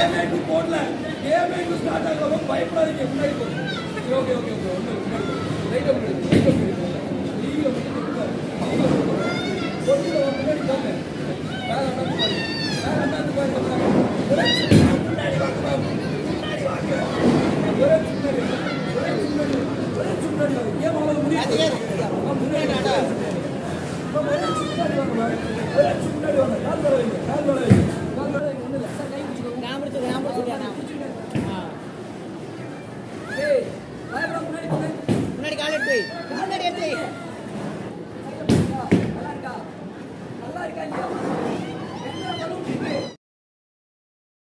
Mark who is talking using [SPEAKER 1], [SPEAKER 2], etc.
[SPEAKER 1] கேமே இன்னும் போடல கேமே இன்னும் ஸ்டார்ட் ஆகாம பயப்படாதீங்க முன்னாடி போங்க ஓகே ஓகே ஓகே ஒன்று முன்னாடி ரைட்டாக முன்னாடி ரைட்டாக முன்னாடி நீங்க முன்னாடி போங்க முன்னாடி போங்க வேற என்ன பாருங்க வேற என்ன பாருங்க